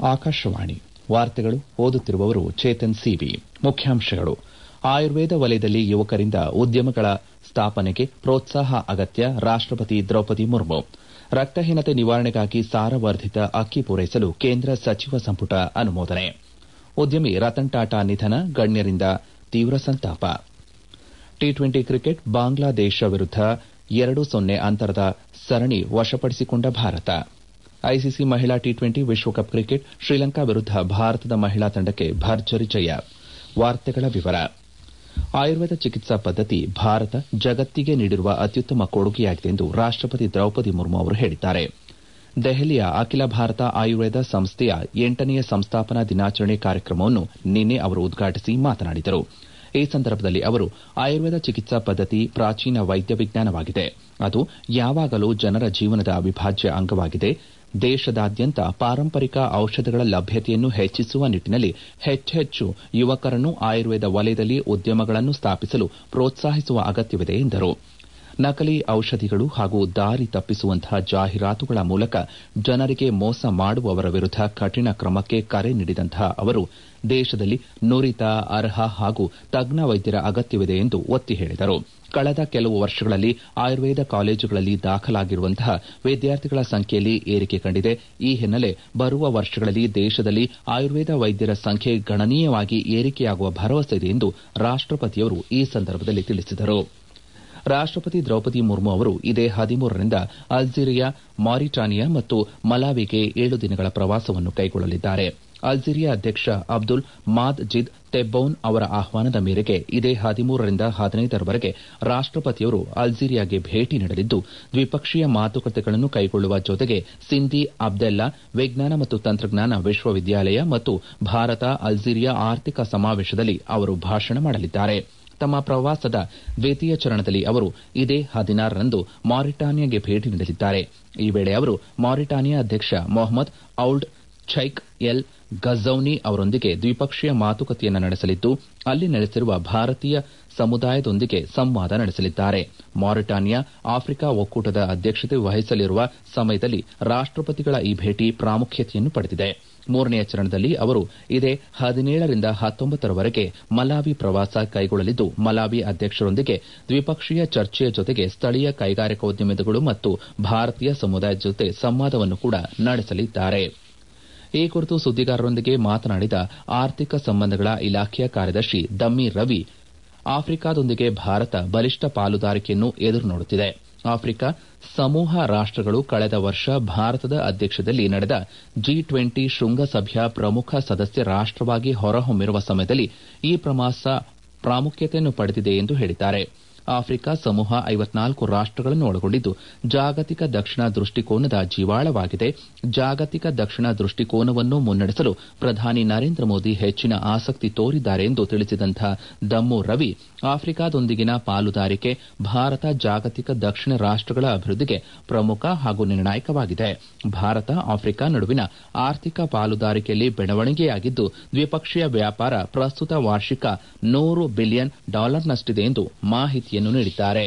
ಆಕಾಶವಾಣಿ ವಾರ್ತೆಗಳು ಓದುತ್ತಿರುವವರು ಚೇತನ್ ಸಿವಿ ಮುಖ್ಯಾಂಶಗಳು ಆಯುರ್ವೇದ ವಲಯದಲ್ಲಿ ಯುವಕರಿಂದ ಉದ್ಯಮಗಳ ಸ್ಥಾಪನೆಗೆ ಪ್ರೋತ್ಸಾಹ ಅಗತ್ಯ ರಾಷ್ಟಪತಿ ದ್ರೌಪದಿ ಮುರ್ಮು ರಕ್ತಹೀನತೆ ನಿವಾರಣೆಗಾಗಿ ಸಾರವರ್ಧಿತ ಅಕ್ಕಿ ಪೂರೈಸಲು ಕೇಂದ್ರ ಸಚಿವ ಸಂಪುಟ ಅನುಮೋದನೆ ಉದ್ಯಮಿ ರತನ್ ಟಾಟಾ ನಿಧನ ಗಣ್ಯರಿಂದ ತೀವ್ರ ಸಂತಾಪ ಟಿ ಟ್ವೆಂಟಿ ಕ್ರಿಕೆಟ್ ಬಾಂಗ್ಲಾದೇಶ ವಿರುದ್ದ ಎರಡು ಸೊನ್ನೆ ಅಂತರದ ಸರಣಿ ವಶಪಡಿಸಿಕೊಂಡ ಭಾರತ ಐಸಿಸಿ ಮಹಿಳಾ ಟಿ ಟ್ವೆಂಟಿ ವಿಶ್ವಕಪ್ ಕ್ರಿಕೆಟ್ ಶ್ರೀಲಂಕಾ ವಿರುದ್ದ ಭಾರತದ ಮಹಿಳಾ ತಂಡಕ್ಕೆ ಭರ್ಜರಿ ಜಯ ವಾರ್ತೆಗಳ ವಿವರ ಆಯುರ್ವೇದ ಚಿಕಿತ್ಸಾ ಪದ್ದತಿ ಭಾರತ ಜಗತ್ತಿಗೆ ನೀಡಿರುವ ಅತ್ಯುತ್ತಮ ಕೊಡುಗೆಯಾಗಿದೆ ಎಂದು ರಾಷ್ಟಪತಿ ದ್ರೌಪದಿ ಮುರ್ಮು ಅವರು ಹೇಳಿದ್ದಾರೆ ದೆಹಲಿಯ ಅಖಿಲ ಭಾರತ ಆಯುರ್ವೇದ ಸಂಸ್ಥೆಯ ಎಂಟನೆಯ ಸಂಸ್ಥಾಪನಾ ದಿನಾಚರಣೆ ಕಾರ್ಯಕ್ರಮವನ್ನು ನಿನ್ನೆ ಅವರು ಉದ್ಘಾಟಿಸಿ ಮಾತನಾಡಿದರು ಈ ಸಂದರ್ಭದಲ್ಲಿ ಅವರು ಆಯುರ್ವೇದ ಚಿಕಿತ್ಸಾ ಪದ್ದತಿ ಪ್ರಾಚೀನ ವೈದ್ಯ ವಿಜ್ಞಾನವಾಗಿದೆ ಅದು ಯಾವಾಗಲೂ ಜನರ ಜೀವನದ ಅವಿಭಾಜ್ಯ ಅಂಗವಾಗಿದೆ ದೇಶದಾದ್ಯಂತ ಪಾರಂಪರಿಕ ಔಷಧಗಳ ಲಭ್ಯತೆಯನ್ನು ಹೆಚ್ಚಿಸುವ ನಿಟ್ಟನಲ್ಲಿ ಹೆಚ್ಚೆಚ್ಚು ಯುವಕರನ್ನು ಆಯುರ್ವೇದ ವಲಯದಲ್ಲಿ ಉದ್ಯಮಗಳನ್ನು ಸ್ಥಾಪಿಸಲು ಪ್ರೋತ್ಸಾಹಿಸುವ ಅಗತ್ಯವಿದೆ ಎಂದರು ನಕಲಿ ಔಷಧಿಗಳು ಹಾಗೂ ದಾರಿ ತಪ್ಪಿಸುವಂತಹ ಜಾಹೀರಾತುಗಳ ಮೂಲಕ ಜನರಿಗೆ ಮೋಸ ಮಾಡುವವರ ವಿರುದ್ದ ಕಠಿಣ ಕ್ರಮಕ್ಕೆ ಕರೆ ನೀಡಿದಂತಹ ಅವರು ದೇಶದಲ್ಲಿ ನುರಿತ ಅರ್ಹ ಹಾಗೂ ತಜ್ಞ ವೈದ್ಯರ ಅಗತ್ಯವಿದೆ ಎಂದು ಒತ್ತಿ ಹೇಳಿದರು ಕಳೆದ ಕೆಲವು ವರ್ಷಗಳಲ್ಲಿ ಆಯುರ್ವೇದ ಕಾಲೇಜುಗಳಲ್ಲಿ ದಾಖಲಾಗಿರುವಂತಹ ವಿದ್ಯಾರ್ಥಿಗಳ ಸಂಖ್ಯೆಯಲ್ಲಿ ಏರಿಕೆ ಕಂಡಿದೆ ಈ ಹಿನ್ನೆಲೆ ಬರುವ ವರ್ಷಗಳಲ್ಲಿ ದೇಶದಲ್ಲಿ ಆಯುರ್ವೇದ ವೈದ್ಯರ ಸಂಖ್ಯೆ ಗಣನೀಯವಾಗಿ ಏರಿಕೆಯಾಗುವ ಭರವಸೆ ಇದೆ ಎಂದು ರಾಷ್ಟಪತಿಯವರು ಈ ಸಂದರ್ಭದಲ್ಲಿ ತಿಳಿಸಿದರು ರಾಷ್ಟಪತಿ ದ್ರೌಪದಿ ಮುರ್ಮು ಅವರು ಇದೇ ಹದಿಮೂರರಿಂದ ಅಲ್ಜೀರಿಯಾ ಮಾರಿಟಾನಿಯಾ ಮತ್ತು ಮಲಾವಿಗೆ ಏಳು ದಿನಗಳ ಪ್ರವಾಸವನ್ನು ಕೈಗೊಳ್ಳಲಿದ್ದಾರೆ ಅಲ್ಜೀರಿಯಾ ಅಧ್ಯಕ್ಷ ಅಬ್ದುಲ್ ಮಾದ್ ಜಿದ್ ತೆಬ್ಬೌನ್ ಅವರ ಆಹ್ವಾನದ ಮೇರೆಗೆ ಇದೇ ಹದಿಮೂರರಿಂದ ಹದಿನೈದರವರೆಗೆ ರಾಷ್ಟಪತಿಯವರು ಅಲ್ಜೀರಿಯಾಗೆ ಭೇಟಿ ನೀಡಲಿದ್ದು ದ್ವಿಪಕ್ಷೀಯ ಮಾತುಕತೆಗಳನ್ನು ಕೈಗೊಳ್ಳುವ ಜೊತೆಗೆ ಸಿಂದಿ ಅಬ್ದೆಲ್ಲಾ ವಿಜ್ಞಾನ ಮತ್ತು ತಂತ್ರಜ್ಞಾನ ವಿಶ್ವವಿದ್ಯಾಲಯ ಮತ್ತು ಭಾರತ ಅಲ್ಜೀರಿಯಾ ಆರ್ಥಿಕ ಸಮಾವೇಶದಲ್ಲಿ ಅವರು ಭಾಷಣ ಮಾಡಲಿದ್ದಾರೆ ತಮ್ಮ ಪ್ರವಾಸದ ದ್ವಿತೀಯ ಚರಣದಲ್ಲಿ ಅವರು ಇದೇ ಹದಿನಾರರಂದು ಮಾರಿಟಾನಿಯಾಗೆ ಭೇಟಿ ನೀಡಲಿದ್ದಾರೆ ಈ ವೇಳೆ ಅವರು ಮಾರಿಟಾನಿಯಾ ಅಧ್ಯಕ್ಷ ಮೊಹಮ್ಮದ್ ಔಲ್ಡ್ ಛೈಕ್ ಎಲ್ ಗಜೌನಿ ಅವರೊಂದಿಗೆ ದ್ವಿಪಕ್ಷೀಯ ಮಾತುಕತೆಯನ್ನು ನಡೆಸಲಿದ್ದು ಅಲ್ಲಿ ನೆಲೆಸಿರುವ ಭಾರತೀಯ ಸಮುದಾಯದೊಂದಿಗೆ ಸಂವಾದ ನಡೆಸಲಿದ್ದಾರೆ ಮಾರಿಟಾನಿಯಾ ಆಫ್ರಿಕಾ ಒಕ್ಕೂಟದ ಅಧ್ಯಕ್ಷತೆ ವಹಿಸಲಿರುವ ಸಮಯದಲ್ಲಿ ರಾಷ್ಟಪತಿಗಳ ಈ ಭೇಟಿ ಪ್ರಾಮುಖ್ಯತೆಯನ್ನು ಪಡೆದಿದೆ ಮೂರನೆಯ ಚರಣದಲ್ಲಿ ಅವರು ಇದೇ ಹದಿನೇಳರಿಂದ ಹತ್ತೊಂಬತ್ತರವರೆಗೆ ಮಲಾವಿ ಪ್ರವಾಸ ಕೈಗೊಳ್ಳಲಿದ್ದು ಮಲಾವಿ ಅಧ್ಯಕ್ಷರೊಂದಿಗೆ ದ್ವಿಪಕ್ಷೀಯ ಚರ್ಚೆಯ ಜೊತೆಗೆ ಸ್ಥಳೀಯ ಕೈಗಾರಿಕೋದ್ಯಮಿಗಳು ಮತ್ತು ಭಾರತೀಯ ಸಮುದಾಯದ ಜೊತೆ ಸಂವಾದವನ್ನು ಕೂಡ ನಡೆಸಲಿದ್ದಾರೆ ಈ ಕುರಿತು ಸುದ್ದಿಗಾರರೊಂದಿಗೆ ಮಾತನಾಡಿದ ಆರ್ಥಿಕ ಸಂಬಂಧಗಳ ಇಲಾಖೆಯ ಕಾರ್ಯದರ್ಶಿ ದಮ್ಮಿ ರವಿ ಆಫ್ರಿಕಾದೊಂದಿಗೆ ಭಾರತ ಬಲಿಷ್ಠ ಪಾಲುದಾರಿಕೆಯನ್ನು ಎದುರು ನೋಡುತ್ತಿದೆ ಆಫ್ರಿಕಾ ಸಮೂಹ ರಾಷ್ಟಗಳು ಕಳೆದ ವರ್ಷ ಭಾರತದ ಅಧ್ಯಕ್ಷತೆಯಲ್ಲಿ ನಡೆದ ಜಿ ಟ್ವೆಂಟಿ ಶೃಂಗಸಭೆಯ ಪ್ರಮುಖ ಸದಸ್ಯ ರಾಷ್ಟವಾಗಿ ಹೊರಹೊಮ್ಮಿರುವ ಸಮಯದಲ್ಲಿ ಈ ಪ್ರವಾಸ ಪ್ರಾಮುಖ್ಯತೆಯನ್ನು ಪಡೆದಿದೆ ಎಂದು ಹೇಳಿದ್ದಾರೆ ಆಫ್ರಿಕಾ ಸಮೂಹ ಐವತ್ನಾಲ್ಕು ರಾಷ್ಟಗಳನ್ನು ಒಳಗೊಂಡಿದ್ದು ಜಾಗತಿಕ ದಕ್ಷಿಣ ದೃಷ್ಟಿಕೋನದ ಜೀವಾಳವಾಗಿದೆ ಜಾಗತಿಕ ದಕ್ಷಿಣ ದೃಷ್ಟಿಕೋನವನ್ನು ಮುನ್ನಡೆಸಲು ಪ್ರಧಾನಿ ನರೇಂದ್ರ ಮೋದಿ ಹೆಚ್ಚಿನ ಆಸಕ್ತಿ ತೋರಿದ್ದಾರೆ ಎಂದು ತಿಳಿಸಿದಂತಹ ದಮ್ಮು ರವಿ ಆಫ್ರಿಕಾದೊಂದಿಗಿನ ಪಾಲುದಾರಿಕೆ ಭಾರತ ಜಾಗತಿಕ ದಕ್ಷಿಣ ರಾಷ್ಟಗಳ ಅಭಿವೃದ್ಧಿಗೆ ಪ್ರಮುಖ ಹಾಗೂ ನಿರ್ಣಾಯಕವಾಗಿದೆ ಭಾರತ ಆಫ್ರಿಕಾ ನಡುವಿನ ಆರ್ಥಿಕ ಪಾಲುದಾರಿಕೆಯಲ್ಲಿ ಬೆಳವಣಿಗೆಯಾಗಿದ್ದು ದ್ವಿಪಕ್ಷೀಯ ವ್ಯಾಪಾರ ಪ್ರಸ್ತುತ ವಾರ್ಷಿಕ ನೂರು ಬಿಲಿಯನ್ ಡಾಲರ್ನಷ್ಟಿದೆ ಎಂದು ಮಾಹಿತಿಯನ್ನು ನೀಡಿದ್ದಾರೆ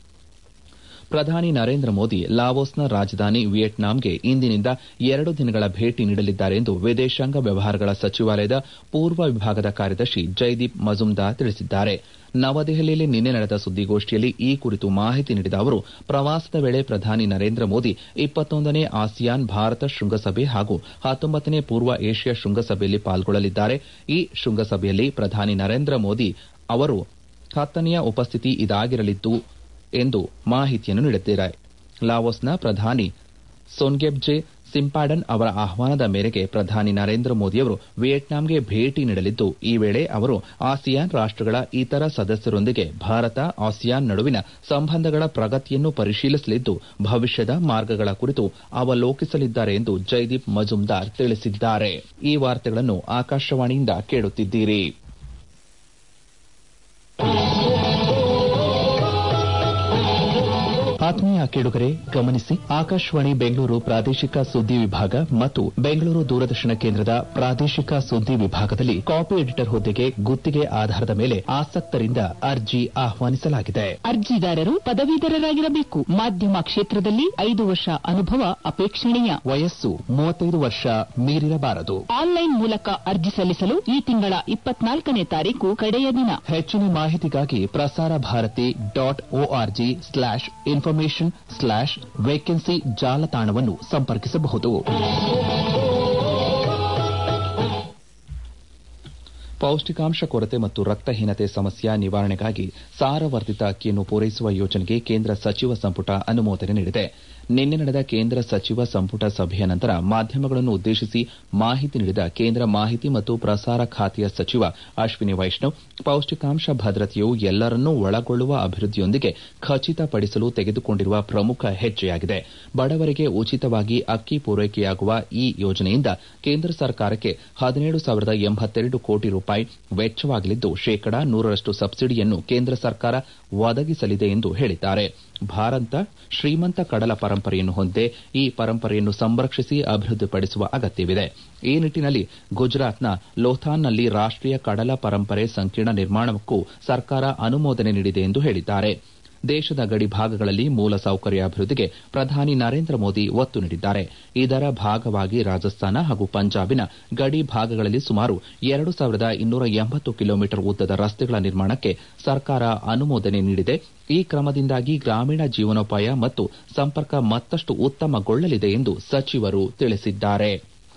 ಪ್ರಧಾನಿ ನರೇಂದ್ರ ಮೋದಿ ಲಾವೋಸ್ನ ರಾಜಧಾನಿ ವಿಯೆಟ್ನಾಂಗೆ ಇಂದಿನಿಂದ ಎರಡು ದಿನಗಳ ಭೇಟಿ ನೀಡಲಿದ್ದಾರೆ ಎಂದು ವಿದೇಶಾಂಗ ವ್ಯವಹಾರಗಳ ಸಚಿವಾಲಯದ ಪೂರ್ವ ವಿಭಾಗದ ಕಾರ್ಯದರ್ಶಿ ಜೈದೀಪ್ ಮಜುಮ್ದಾರ್ ತಿಳಿಸಿದ್ದಾರೆ ನವದೆಹಲಿಯಲ್ಲಿ ನಿನ್ನೆ ನಡೆದ ಸುದ್ದಿಗೋಷ್ಠಿಯಲ್ಲಿ ಈ ಕುರಿತು ಮಾಹಿತಿ ನೀಡಿದ ಅವರು ಪ್ರವಾಸದ ವೇಳೆ ಪ್ರಧಾನಿ ನರೇಂದ್ರ ಮೋದಿ ಇಪ್ಪತ್ತೊಂದನೇ ಆಸಿಯಾನ್ ಭಾರತ ಶೃಂಗಸಭೆ ಹಾಗೂ ಹತ್ತೊಂಬತ್ತನೇ ಪೂರ್ವ ಏಷ್ಯಾ ಶೃಂಗಸಭೆಯಲ್ಲಿ ಪಾಲ್ಗೊಳ್ಳಲಿದ್ದಾರೆ ಈ ಶೃಂಗಸಭೆಯಲ್ಲಿ ಪ್ರಧಾನಿ ನರೇಂದ್ರ ಮೋದಿ ಅವರು ಹತ್ತನೆಯ ಉಪಸ್ಥಿತಿ ಇದಾಗಿರಲಿದ್ದು ಎಂದು ಮಾಹಿತಿಯನ್ನು ನೀಡಿದ್ದಾರೆ ಲಾವೋಸ್ನ ಪ್ರಧಾನಿ ಸೊನ್ಗೆಬ್ಜೆ ಸಿಂಪಾಡನ್ ಅವರ ಆಹ್ವಾನದ ಮೇರೆಗೆ ಪ್ರಧಾನಿ ನರೇಂದ್ರ ಮೋದಿಯವರು ವಿಯೆಟ್ನಾಂಗೆ ಭೇಟಿ ನೀಡಲಿದ್ದು ಈ ವೇಳೆ ಅವರು ಆಸಿಯಾನ್ ರಾಷ್ಟಗಳ ಇತರ ಸದಸ್ಯರೊಂದಿಗೆ ಭಾರತ ಆಸಿಯಾನ್ ನಡುವಿನ ಸಂಬಂಧಗಳ ಪ್ರಗತಿಯನ್ನು ಪರಿಶೀಲಿಸಲಿದ್ದು ಭವಿಷ್ಯದ ಮಾರ್ಗಗಳ ಕುರಿತು ಅವಲೋಕಿಸಲಿದ್ದಾರೆ ಎಂದು ಜೈದೀಪ್ ಮಜುಮ್ದಾರ್ ತಿಳಿಸಿದ್ದಾರೆ ಈ ವಾರ್ತೆಗಳನ್ನು ಆಕಾಶವಾಣಿಯಿಂದ ಕೇಳುತ್ತಿದ್ದೀರಿ ಆತ್ಮೀಯ ಕೇಳುಗರೆ ಗಮನಿಸಿ ಆಕಾಶವಾಣಿ ಬೆಂಗಳೂರು ಪ್ರಾದೇಶಿಕ ಸುದ್ದಿ ವಿಭಾಗ ಮತ್ತು ಬೆಂಗಳೂರು ದೂರದರ್ಶನ ಕೇಂದ್ರದ ಪ್ರಾದೇಶಿಕ ಸುದ್ದಿ ವಿಭಾಗದಲ್ಲಿ ಕಾಪಿ ಎಡಿಟರ್ ಹುದ್ದೆಗೆ ಗುತ್ತಿಗೆ ಆಧಾರದ ಮೇಲೆ ಆಸಕ್ತರಿಂದ ಅರ್ಜಿ ಆಹ್ವಾನಿಸಲಾಗಿದೆ ಅರ್ಜಿದಾರರು ಪದವೀಧರರಾಗಿರಬೇಕು ಮಾಧ್ಯಮ ಕ್ಷೇತ್ರದಲ್ಲಿ ಐದು ವರ್ಷ ಅನುಭವ ಅಪೇಕ್ಷಣೀಯ ವಯಸ್ಸು ಮೂವತ್ತೈದು ವರ್ಷ ಮೀರಿರಬಾರದು ಆನ್ಲೈನ್ ಮೂಲಕ ಅರ್ಜಿ ಸಲ್ಲಿಸಲು ಈ ತಿಂಗಳ ಇಪ್ಪತ್ನಾಲ್ಕನೇ ತಾರೀಕು ಕಡೆಯ ದಿನ ಹೆಚ್ಚಿನ ಮಾಹಿತಿಗಾಗಿ Prasar Bharati dot O R G slash information slash vacancy ಜಾಲತಾಣವನ್ನು ಸಂಪರ್ಕಿಸಬಹುದು ಪೌಷ್ಟಿಕಾಂಶ ಕೊರತೆ ಮತ್ತು ರಕ್ತಹೀನತೆ ಸಮಸ್ಯೆ ನಿವಾರಣೆಗಾಗಿ ಸಾರವರ್ಧಿತ ಅಕ್ಕಿಯನ್ನು ಪೂರೈಸುವ ಯೋಜನೆಗೆ ಕೇಂದ್ರ ಸಚಿವ ಸಂಪುಟ ಅನುಮೋದನೆ ನೀಡಿದೆ ನಿನ್ನೆ ನಡೆದ ಕೇಂದ್ರ ಸಚಿವ ಸಂಪುಟ ಸಭೆಯ ನಂತರ ಮಾಧ್ಯಮಗಳನ್ನು ಉದ್ದೇಶಿಸಿ ಮಾಹಿತಿ ನೀಡಿದ ಕೇಂದ್ರ ಮಾಹಿತಿ ಮತ್ತು ಪ್ರಸಾರ ಖಾತೆಯ ಸಚಿವ ಅಶ್ವಿನಿ ವೈಷ್ಣವ್ ಪೌಷ್ಟಿಕಾಂಶ ಭದ್ರತೆಯು ಎಲ್ಲರನ್ನೂ ಒಳಗೊಳ್ಳುವ ಅಭಿವೃದ್ಧಿಯೊಂದಿಗೆ ಖಚಿತಪಡಿಸಲು ತೆಗೆದುಕೊಂಡಿರುವ ಪ್ರಮುಖ ಹೆಜ್ಜೆಯಾಗಿದೆ ಬಡವರಿಗೆ ಉಚಿತವಾಗಿ ಅಕ್ಕಿ ಪೂರೈಕೆಯಾಗುವ ಈ ಯೋಜನೆಯಿಂದ ಕೇಂದ್ರ ಸರ್ಕಾರಕ್ಕೆ ಹದಿನೇಳು ಸಾವಿರದ ಎಂಬತ್ತೆರಡು ಕೋಟಿ ರೂಪಾಯಿ ವೆಚ್ಚವಾಗಲಿದ್ದು ಶೇಕಡಾ ನೂರರಷ್ಟು ಸಬ್ಸಿಡಿಯನ್ನು ಕೇಂದ್ರ ಸರ್ಕಾರ ಒದಗಿಸಲಿದೆ ಎಂದು ಹೇಳಿದ್ದಾರೆ ಭಾರತ ಶ್ರೀಮಂತ ಕಡಲ ಪರಂಪರೆಯನ್ನು ಹೊಂದಿದೆ ಈ ಪರಂಪರೆಯನ್ನು ಸಂರಕ್ಷಿಸಿ ಅಭಿವೃದ್ಧಿಪಡಿಸುವ ಅಗತ್ಯವಿದೆ ಈ ನಿಟ್ಟಿನಲ್ಲಿ ಗುಜರಾತ್ನ ಲೋಥಾನ್ನಲ್ಲಿ ರಾಷ್ಟೀಯ ಕಡಲ ಪರಂಪರೆ ಸಂಕೀರ್ಣ ನಿರ್ಮಾಣಕ್ಕೂ ಸರ್ಕಾರ ಅನುಮೋದನೆ ನೀಡಿದೆ ಎಂದು ಹೇಳಿದ್ದಾರೆ ದೇಶದ ಗಡಿ ಭಾಗಗಳಲ್ಲಿ ಮೂಲಸೌಕರ್ಯ ಅಭಿವೃದ್ಧಿಗೆ ಪ್ರಧಾನಿ ನರೇಂದ್ರ ಮೋದಿ ಒತ್ತು ನೀಡಿದ್ದಾರೆ ಇದರ ಭಾಗವಾಗಿ ರಾಜಸ್ಥಾನ ಹಾಗೂ ಪಂಜಾಬಿನ ಗಡಿ ಭಾಗಗಳಲ್ಲಿ ಸುಮಾರು ಎರಡು ಸಾವಿರದ ಇನ್ನೂರ ಎಂಬತ್ತು ಕಿಲೋಮೀಟರ್ ಉದ್ದದ ರಸ್ತೆಗಳ ನಿರ್ಮಾಣಕ್ಕೆ ಸರ್ಕಾರ ಅನುಮೋದನೆ ನೀಡಿದೆ ಈ ಕ್ರಮದಿಂದಾಗಿ ಗ್ರಾಮೀಣ ಜೀವನೋಪಾಯ ಮತ್ತು ಸಂಪರ್ಕ ಮತ್ತಷ್ಟು ಉತ್ತಮಗೊಳ್ಳಲಿದೆ ಎಂದು ಸಚಿವರು ತಿಳಿಸಿದ್ದಾರೆ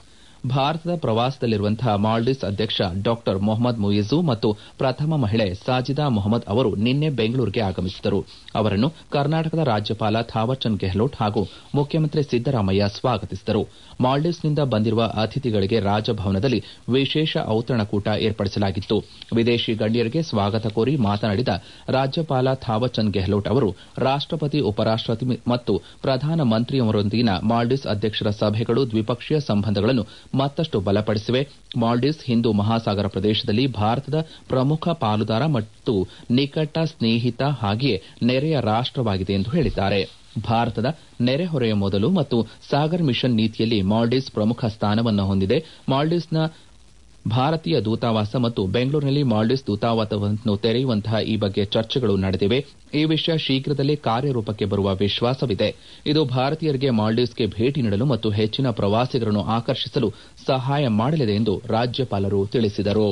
ಭಾರತದ ಪ್ರವಾಸದಲ್ಲಿರುವಂತಹ ಮಾಲ್ಡೀವ್ಸ್ ಅಧ್ಯಕ್ಷ ಡಾ ಮೊಹಮ್ಮದ್ ಮುಯಿಜು ಮತ್ತು ಪ್ರಥಮ ಮಹಿಳೆ ಸಾಜಿದಾ ಮೊಹಮ್ಮದ್ ಅವರು ನಿನ್ನೆ ಬೆಂಗಳೂರಿಗೆ ಆಗಮಿಸಿದರು ಅವರನ್ನು ಕರ್ನಾಟಕದ ರಾಜ್ಯಪಾಲ ಥಾವರ್ಚಂದ್ ಗೆಹ್ಲೋಟ್ ಹಾಗೂ ಮುಖ್ಯಮಂತ್ರಿ ಸಿದ್ದರಾಮಯ್ಯ ಸ್ವಾಗತಿಸಿದರು ಮಾಲ್ಡೀವ್ಸ್ನಿಂದ ಬಂದಿರುವ ಅತಿಥಿಗಳಿಗೆ ರಾಜಭವನದಲ್ಲಿ ವಿಶೇಷ ಔತಣಕೂಟ ಏರ್ಪಡಿಸಲಾಗಿತ್ತು ವಿದೇಶಿ ಗಣ್ಯರಿಗೆ ಸ್ವಾಗತ ಕೋರಿ ಮಾತನಾಡಿದ ರಾಜ್ಯಪಾಲ ಥಾವರ್ಚಂದ್ ಗೆಹ್ಲೋಟ್ ಅವರು ರಾಷ್ಟಪತಿ ಉಪರಾಷ್ಟಪತಿ ಮತ್ತು ಪ್ರಧಾನಮಂತ್ರಿಯವರೊಂದಿಗಿನ ಮಾಲ್ಡೀವ್ಸ್ ಅಧ್ಯಕ್ಷರ ಸಭೆಗಳು ದ್ವಿಪಕ್ಷೀಯ ಸಂಬಂಧಗಳನ್ನು ಮತ್ತಷ್ಟು ಬಲಪಡಿಸಿವೆ ಮಾಲ್ಡೀವ್ಸ್ ಹಿಂದೂ ಮಹಾಸಾಗರ ಪ್ರದೇಶದಲ್ಲಿ ಭಾರತದ ಪ್ರಮುಖ ಪಾಲುದಾರ ಮತ್ತು ನಿಕಟ ಸ್ನೇಹಿತ ಹಾಗೆಯೇ ನೆರೆಯ ರಾಷ್ಟವಾಗಿದೆ ಎಂದು ಹೇಳಿದ್ದಾರೆ ಭಾರತದ ನೆರೆಹೊರೆಯ ಮೊದಲು ಮತ್ತು ಸಾಗರ್ ಮಿಷನ್ ನೀತಿಯಲ್ಲಿ ಮಾಲ್ಡೀವ್ಸ್ ಪ್ರಮುಖ ಸ್ಥಾನವನ್ನು ಹೊಂದಿದೆ ಮಾಲ್ಡೀವ್ಸ್ನ ಭಾರತೀಯ ದೂತಾವಾಸ ಮತ್ತು ಬೆಂಗಳೂರಿನಲ್ಲಿ ಮಾಲ್ಡೀವ್ಸ್ ದೂತಾವಾಸವನ್ನು ತೆರೆಯುವಂತಹ ಈ ಬಗ್ಗೆ ಚರ್ಚೆಗಳು ನಡೆದಿವೆ ಈ ವಿಷಯ ಶೀಘ್ರದಲ್ಲೇ ಕಾರ್ಯರೂಪಕ್ಕೆ ಬರುವ ವಿಶ್ವಾಸವಿದೆ ಇದು ಭಾರತೀಯರಿಗೆ ಮಾಲ್ಡೀವ್ಸ್ಗೆ ಭೇಟಿ ನೀಡಲು ಮತ್ತು ಹೆಚ್ಚಿನ ಪ್ರವಾಸಿಗರನ್ನು ಆಕರ್ಷಿಸಲು ಸಹಾಯ ಮಾಡಲಿದೆ ಎಂದು ರಾಜ್ಯಪಾಲರು ತಿಳಿಸಿದರು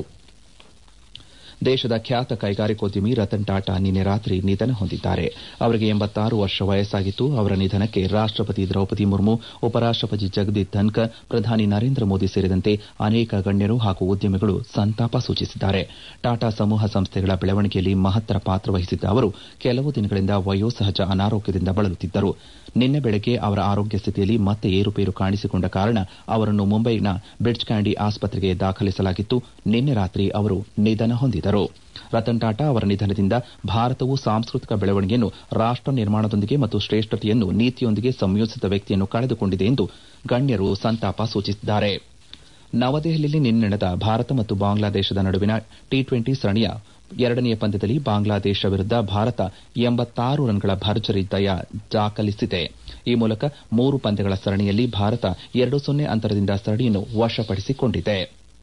ದೇಶದ ಖ್ಯಾತ ಕೈಗಾರಿಕೋದ್ಯಮಿ ರತನ್ ಟಾಟಾ ನಿನ್ನೆ ರಾತ್ರಿ ನಿಧನ ಹೊಂದಿದ್ದಾರೆ ಅವರಿಗೆ ಎಂಬತ್ತಾರು ವರ್ಷ ವಯಸ್ಸಾಗಿತ್ತು ಅವರ ನಿಧನಕ್ಕೆ ರಾಷ್ಟಪತಿ ದ್ರೌಪದಿ ಮುರ್ಮು ಉಪರಾಷ್ಟಪತಿ ಜಗದೀಪ್ ಧನ್ಕರ್ ಪ್ರಧಾನಿ ನರೇಂದ್ರ ಮೋದಿ ಸೇರಿದಂತೆ ಅನೇಕ ಗಣ್ಯರು ಹಾಗೂ ಉದ್ಯಮಿಗಳು ಸಂತಾಪ ಸೂಚಿಸಿದ್ದಾರೆ ಟಾಟಾ ಸಮೂಹ ಸಂಸ್ಥೆಗಳ ಬೆಳವಣಿಗೆಯಲ್ಲಿ ಮಹತ್ತರ ಪಾತ್ರ ವಹಿಸಿದ್ದ ಅವರು ಕೆಲವು ದಿನಗಳಿಂದ ವಯೋಸಹಜ ಅನಾರೋಗ್ಯದಿಂದ ಬಳಲುತ್ತಿದ್ದರು ನಿನ್ನೆ ಬೆಳಗ್ಗೆ ಅವರ ಆರೋಗ್ಯ ಸ್ಥಿತಿಯಲ್ಲಿ ಮತ್ತೆ ಏರುಪೇರು ಕಾಣಿಸಿಕೊಂಡ ಕಾರಣ ಅವರನ್ನು ಮುಂಬೈನ ಬ್ರಿಡ್ಜ್ ಕ್ಯಾಂಡಿ ಆಸ್ಪತ್ರೆಗೆ ದಾಖಲಿಸಲಾಗಿತ್ತು ನಿನ್ನೆ ರಾತ್ರಿ ಅವರು ನಿಧನ ಹೊಂದಿದರು ರತನ್ ಟಾಟಾ ಅವರ ನಿಧನದಿಂದ ಭಾರತವು ಸಾಂಸ್ಕೃತಿಕ ಬೆಳವಣಿಗೆಯನ್ನು ರಾಷ್ಟ ನಿರ್ಮಾಣದೊಂದಿಗೆ ಮತ್ತು ಶ್ರೇಷ್ಠತೆಯನ್ನು ನೀತಿಯೊಂದಿಗೆ ಸಂಯೋಜಿಸಿದ ವ್ಯಕ್ತಿಯನ್ನು ಕಳೆದುಕೊಂಡಿದೆ ಎಂದು ಗಣ್ಯರು ಸಂತಾಪ ಸೂಚಿಸಿದ್ದಾರೆ ನವದೆಹಲಿಯಲ್ಲಿ ನಿನ್ನೆ ನಡೆದ ಭಾರತ ಮತ್ತು ಬಾಂಗ್ಲಾದೇಶದ ನಡುವಿನ ಟಿ ಟ್ವೆಂಟಿ ಸರಣಿಯ ಎರಡನೆಯ ಪಂದ್ಯದಲ್ಲಿ ಬಾಂಗ್ಲಾದೇಶ ವಿರುದ್ದ ಭಾರತ ಎಂಬತ್ತಾರು ರನ್ಗಳ ಭರ್ಜರಿ ಜಯ ದಾಖಲಿಸಿದೆ ಈ ಮೂಲಕ ಮೂರು ಪಂದ್ಯಗಳ ಸರಣಿಯಲ್ಲಿ ಭಾರತ ಎರಡು ಸೊನ್ನೆ ಅಂತರದಿಂದ ಸರಣಿಯನ್ನು ವಶಪಡಿಸಿಕೊಂಡಿದೆ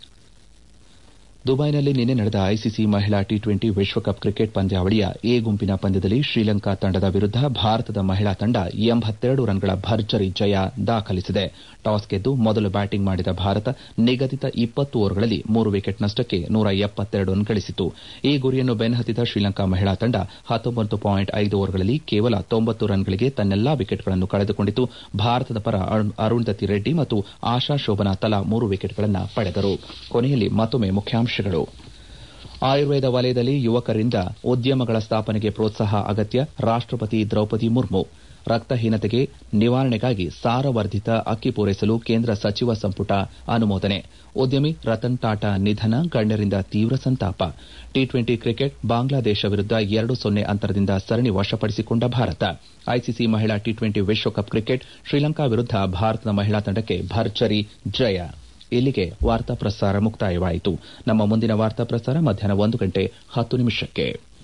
ದುಬೈನಲ್ಲಿ ನಿನ್ನೆ ನಡೆದ ಐಸಿಸಿ ಮಹಿಳಾ ಟಿ ಟ್ವೆಂಟಿ ವಿಶ್ವಕಪ್ ಕ್ರಿಕೆಟ್ ಪಂದ್ಯಾವಳಿಯ ಎ ಗುಂಪಿನ ಪಂದ್ಯದಲ್ಲಿ ಶ್ರೀಲಂಕಾ ತಂಡದ ವಿರುದ್ದ ಭಾರತದ ಮಹಿಳಾ ತಂಡ ಎಂಬತ್ತೆರಡು ರನ್ಗಳ ಭರ್ಜರಿ ಜಯ ದಾಖಲಿಸಿದೆ ಟಾಸ್ ಗೆದ್ದು ಮೊದಲು ಬ್ಯಾಟಿಂಗ್ ಮಾಡಿದ ಭಾರತ ನಿಗದಿತ ಇಪ್ಪತ್ತು ಓವರ್ಗಳಲ್ಲಿ ಮೂರು ವಿಕೆಟ್ ನಷ್ಟಕ್ಕೆ ನೂರ ಎಪ್ಪತ್ತೆರಡು ರನ್ ಗಳಿಸಿತು ಈ ಗುರಿಯನ್ನು ಬೆನ್ನಹತ್ತಿದ ಶ್ರೀಲಂಕಾ ಮಹಿಳಾ ತಂಡ ಹತ್ತೊಂಬತ್ತು ಪಾಯಿಂಟ್ ಐದು ಓವರ್ಗಳಲ್ಲಿ ಕೇವಲ ತೊಂಬತ್ತು ರನ್ಗಳಿಗೆ ತನ್ನೆಲ್ಲಾ ವಿಕೆಟ್ಗಳನ್ನು ಕಳೆದುಕೊಂಡಿತು ಭಾರತದ ಪರ ಅರುಣ್ದತಿ ರೆಡ್ಡಿ ಮತ್ತು ಆಶಾ ಶೋಭನಾ ತಲಾ ಮೂರು ವಿಕೆಟ್ಗಳನ್ನು ಪಡೆದರು ಕೊನೆಯಲ್ಲಿ ಮತ್ತೊಮ್ಮೆ ಮುಖ್ಯಾಂಶಗಳು ಆಯುರ್ವೇದ ವಲಯದಲ್ಲಿ ಯುವಕರಿಂದ ಉದ್ಯಮಗಳ ಸ್ಥಾಪನೆಗೆ ಪ್ರೋತ್ಸಾಹ ಅಗತ್ಯ ರಾಷ್ಟಪತಿ ದ್ರೌಪದಿ ಮುರ್ಮು ರಕ್ತಹೀನತೆಗೆ ನಿವಾರಣೆಗಾಗಿ ಸಾರವರ್ಧಿತ ಅಕ್ಕಿ ಪೂರೈಸಲು ಕೇಂದ್ರ ಸಚಿವ ಸಂಪುಟ ಅನುಮೋದನೆ ಉದ್ಯಮಿ ರತನ್ ಟಾಟಾ ನಿಧನ ಗಣ್ಯರಿಂದ ತೀವ್ರ ಸಂತಾಪ ಟಿ ಟ್ವೆಂಟಿ ಕ್ರಿಕೆಟ್ ಬಾಂಗ್ಲಾದೇಶ ವಿರುದ್ದ ಎರಡು ಸೊನ್ನೆ ಅಂತರದಿಂದ ಸರಣಿ ವಶಪಡಿಸಿಕೊಂಡ ಭಾರತ ಐಸಿಸಿ ಮಹಿಳಾ ಟಿ ಟ್ವೆಂಟಿ ವಿಶ್ವಕಪ್ ಕ್ರಿಕೆಟ್ ಶ್ರೀಲಂಕಾ ವಿರುದ್ದ ಭಾರತದ ಮಹಿಳಾ ತಂಡಕ್ಕೆ ಭರ್ಜರಿ ಜಯ ಇಲ್ಲಿಗೆ ವಾರ್ತಾ ಪ್ರಸಾರ ಮುಕ್ತಾಯವಾಯಿತು ನಮ್ಮ ಮುಂದಿನ ವಾರ್ತಾ ಪ್ರಸಾರ ಮಧ್ಯಾಹ್ನ ಒಂದು ಗಂಟೆ ಹತ್ತು ನಿಮಿಷಕ್ಕೆ